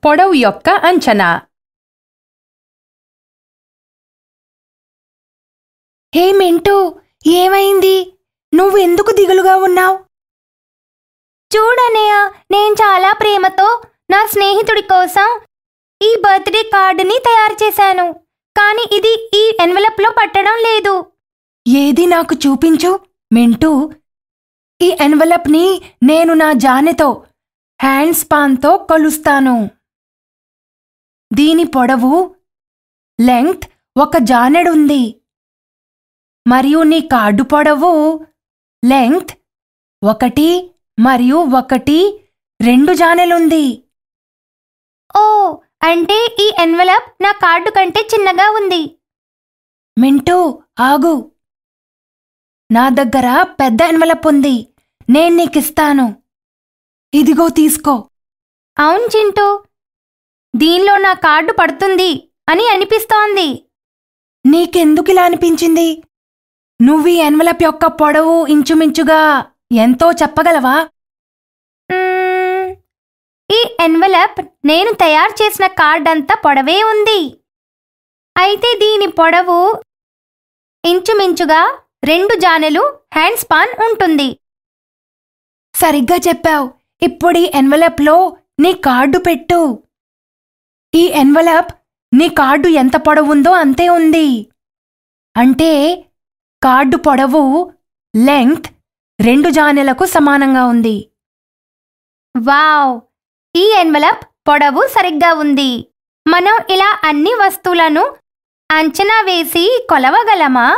పొడవు యొక్క అంచనా హే మింటూ ఏమైంది నువ్వు ఎందుకు దిగులుగా ఉన్నావు చూడనయ్య నేను చాలా ప్రేమతో నా స్నేహితుడి కోసం ఈ బర్త్డే కార్డుని తయారు చేశాను కానీ ఇది ఈ ఎన్వలప్లో పట్టడం లేదు ఏది నాకు చూపించు మింటూ ఈ ఎన్వలప్ని నేను నా జానెతో హ్యాండ్ స్పాన్తో కొలుస్తాను దీని పొడవు లెంగ్త్ ఒక జానెడుంది మరియు నీ కార్డు పొడవు లెంగ్త్ ఒకటి మరియు ఒకటి రెండు జానెలుంది ఓ అంటే ఈ ఎన్వలప్ నా కార్డు కంటే చిన్నగా ఉంది మింటూ ఆగు నా దగ్గర పెద్ద ఎన్వలప్ ఉంది నేను నీకిస్తాను ఇదిగో తీసుకో అవును చింటూ దీనిలో నా కార్డు పడుతుంది అని అనిపిస్తోంది నీకెందుకిలా అనిపించింది నువ్వు ఈ ఎన్వలప్ యొక్క పొడవు ఇంచుమించుగా ఎంతో చెప్పగలవా మ్మ్, ఈ ఎన్వలప్ నేను తయారు చేసిన కార్డ్ అంతా పొడవే ఉంది అయితే దీని పొడవు ఇంచుమించుగా రెండు జానెలు హ్యాండ్ స్పాన్ ఉంటుంది సరిగ్గా చెప్పావు ఇప్పుడు ఈ ఎన్వలప్లో నీ కార్డు పెట్టు ఈ ఎన్వలప్ నీ కార్డు ఎంత పొడవుందో అంతే ఉంది అంటే కార్డు పొడవు లెంగ్త్ రెండు జానెలకు సమానంగా ఉంది వావ్ ఈ ఎన్వలప్ పొడవు సరిగ్గా ఉంది మనం ఇలా అన్ని వస్తువులను అంచనా వేసి కొలవగలమా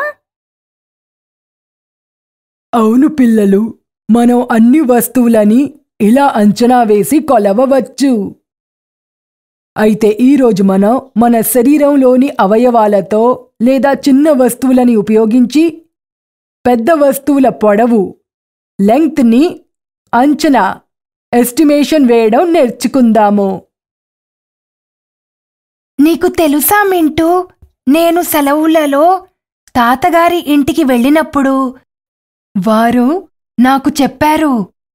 అవును పిల్లలు మనం అన్ని వస్తువులని ఇలా అంచనా వేసి కొలవవచ్చు అయితే ఈరోజు మనం మన శరీరంలోని అవయవాలతో లేదా చిన్న వస్తువులని ఉపయోగించి పెద్ద వస్తువుల పొడవు లెంగ్త్ని అంచనా ఎస్టిమేషన్ వేయడం నేర్చుకుందాము నీకు తెలుసా మింటూ నేను సెలవులలో తాతగారి ఇంటికి వెళ్ళినప్పుడు వారు నాకు చెప్పారు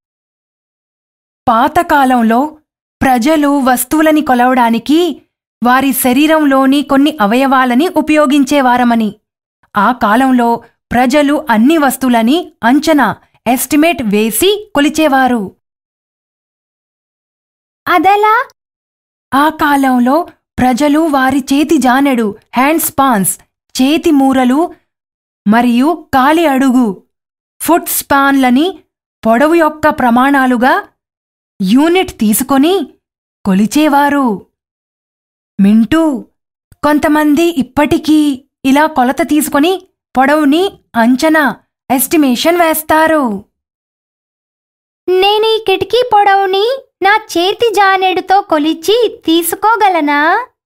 పాతకాలంలో ప్రజలు వస్తువులని కొలవడానికి వారి శరీరంలోని కొన్ని అవయవాలని ఉపయోగించేవారమని ఆ కాలంలో ప్రజలు అన్ని వస్తువులని అంచనా ఎస్టిమేట్ వేసి కొలిచేవారు అదలా ఆ కాలంలో ప్రజలు వారి చేతి జానెడు హ్యాండ్ స్పాన్స్ చేతి మూరలు మరియు కాలి అడుగు ఫుట్ స్పాన్లని పొడవు యొక్క ప్రమాణాలుగా యూనిట్ తీసుకొని కొలిచేవారు మింటూ కొంతమంది ఇప్పటికీ ఇలా కొలత తీసుకొని పొడవుని అంచనా ఎస్టిమేషన్ వేస్తారు నేను ఈ కిటికీ పొడవుని నా చేతి జానెడుతో కొలిచి తీసుకోగలనా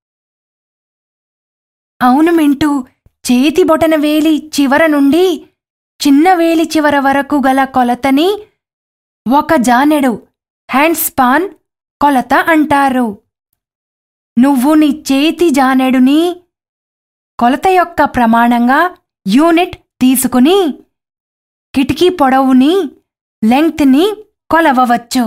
అవును మింటూ చేతి బొటన వేలి చివర నుండి చిన్న వేలి చివర వరకు గల కొలతని ఒక జానెడు హ్యాండ్ స్పాన్ కొలత అంటారు నువ్వు నీ చేతి జానెడుని కొలత యొక్క ప్రమాణంగా యూనిట్ తీసుకుని కిటికీ పొడవుని లెంగ్త్ని కొలవవచ్చు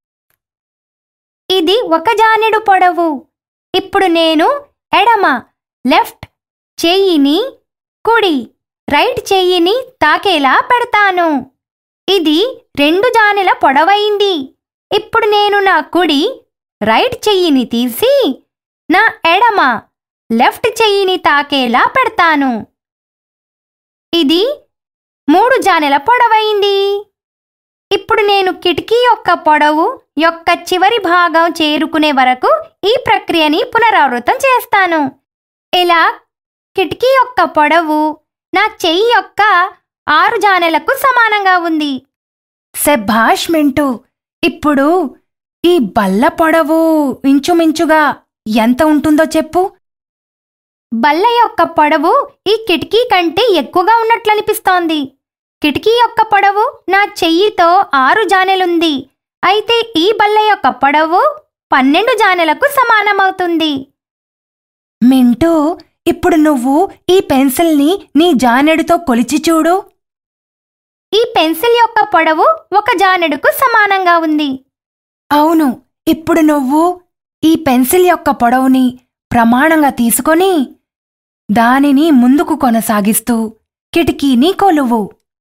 ఇది ఒక జానెడు పొడవు ఇప్పుడు నేను ఎడమ లెఫ్ట్ చెయ్యిని కుడి రైట్ చెయ్యిని తాకేలా పెడతాను ఇది రెండు జానెల పొడవైంది ఇప్పుడు నేను నా కుడి రైట్ చెయ్యిని తీసి నా ఎడమ లెఫ్ట్ చెయ్యిని తాకేలా పెడతాను ఇది మూడు జానెల పొడవైంది ఇప్పుడు నేను కిటికీ యొక్క పొడవు యొక్క చివరి భాగం చేరుకునే వరకు ఈ ప్రక్రియని పునరావృతం చేస్తాను ఇలా కిటికీ యొక్క పొడవు నా చెయ్యి యొక్క ఆరు జానెలకు సమానంగా ఉంది శభాష్ మింటూ ఇప్పుడు ఈ బల్ల పొడవు ఇంచుమించుగా ఎంత ఉంటుందో చెప్పు బల్ల యొక్క పొడవు ఈ కిటికీ కంటే ఎక్కువగా ఉన్నట్లనిపిస్తోంది కిటికీ యొక్క పొడవు నా చెయ్యితో ఆరు జానెలుంది అయితే ఈ బల్ల యొక్క పొడవు పన్నెండు జానెలకు సమానమవుతుంది మింటూ ఇప్పుడు నువ్వు ఈ పెన్సిల్ని నీ జానెడుతో కొలిచి చూడు ఈ పెన్సిల్ యొక్క పొడవు ఒక జానెడుకు సమానంగా ఉంది అవును ఇప్పుడు నువ్వు ఈ పెన్సిల్ యొక్క పొడవుని ప్రమాణంగా తీసుకొని దానిని ముందుకు కొనసాగిస్తూ కిటికీని కొలువు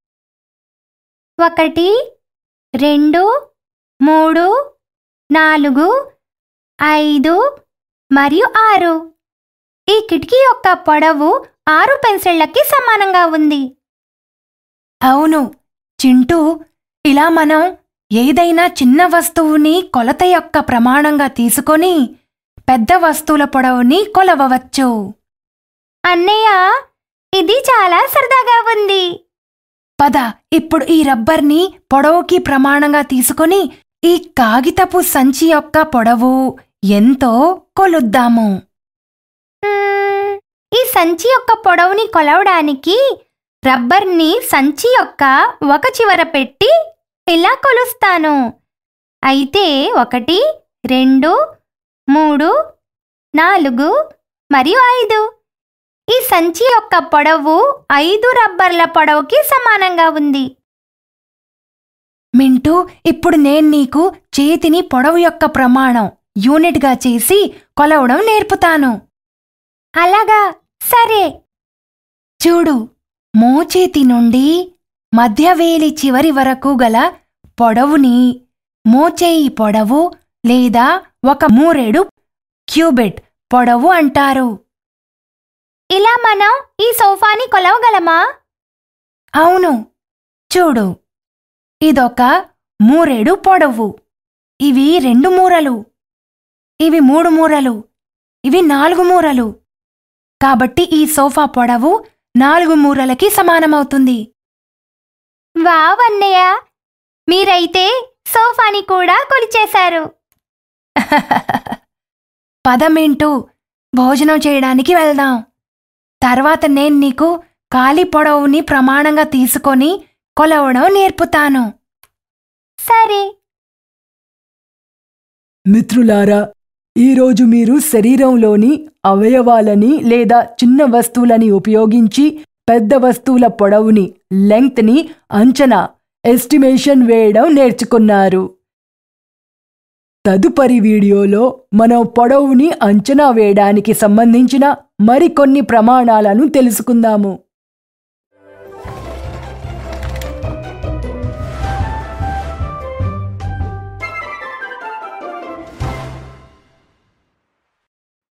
ఒకటి రెండు మూడు నాలుగు ఐదు మరియు ఆరు ఈ కిటికీ యొక్క పొడవు ఆరు పెన్సిళ్లకి సమానంగా ఉంది అవును చింటూ ఇలా మనం ఏదైనా చిన్న వస్తువుని కొలత యొక్క ప్రమాణంగా తీసుకొని పెద్ద వస్తువుల పొడవుని కొలవవచ్చు అన్నయ్య ఇది చాలా సరదాగా ఉంది పద ఇప్పుడు ఈ రబ్బర్ని పొడవుకి ప్రమాణంగా తీసుకొని ఈ కాగితపు సంచి యొక్క పొడవు ఎంతో కొలుద్దాము మ్మ్, ఈ సంచి యొక్క పొడవుని కొలవడానికి రబ్బర్ని సంచి యొక్క ఒక చివర పెట్టి ఇలా కొలుస్తాను అయితే ఒకటి రెండు మూడు నాలుగు మరియు ఐదు ఈ సంచి యొక్క పొడవు ఐదు రబ్బర్ల పొడవుకి సమానంగా ఉంది మింటూ ఇప్పుడు నేను నీకు చేతిని పొడవు యొక్క ప్రమాణం యూనిట్గా చేసి కొలవడం నేర్పుతాను అలాగా సరే చూడు మోచేతి నుండి మధ్యవేలి చివరి వరకు గల పొడవుని మోచేయి పొడవు లేదా ఒక మూరేడు క్యూబిట్ పొడవు అంటారు ఇలా మనం ఈ సోఫాని కొలవగలమా అవును చూడు ఇదొక మూరేడు పొడవు ఇవి రెండు మూరలు ఇవి మూడు మూరలు ఇవి నాలుగు మూరలు కాబట్టి ఈ సోఫా పొడవు నాలుగు మూరలకి సమానమవుతుంది వావ్ అన్నయ్య మీరైతే సోఫాని కూడా కొలిచేశారు పదమేంటూ భోజనం చేయడానికి వెళ్దాం తర్వాత నేను నీకు ఖాళీ పొడవుని ప్రమాణంగా తీసుకొని కొలవడం నేర్పుతాను సరే మిత్రులారా ఈరోజు మీరు శరీరంలోని అవయవాలని లేదా చిన్న వస్తువులని ఉపయోగించి పెద్ద వస్తువుల పొడవుని లెంగ్త్ని అంచనా ఎస్టిమేషన్ వేయడం నేర్చుకున్నారు తదుపరి వీడియోలో మనం పొడవుని అంచనా వేయడానికి సంబంధించిన మరికొన్ని ప్రమాణాలను తెలుసుకుందాము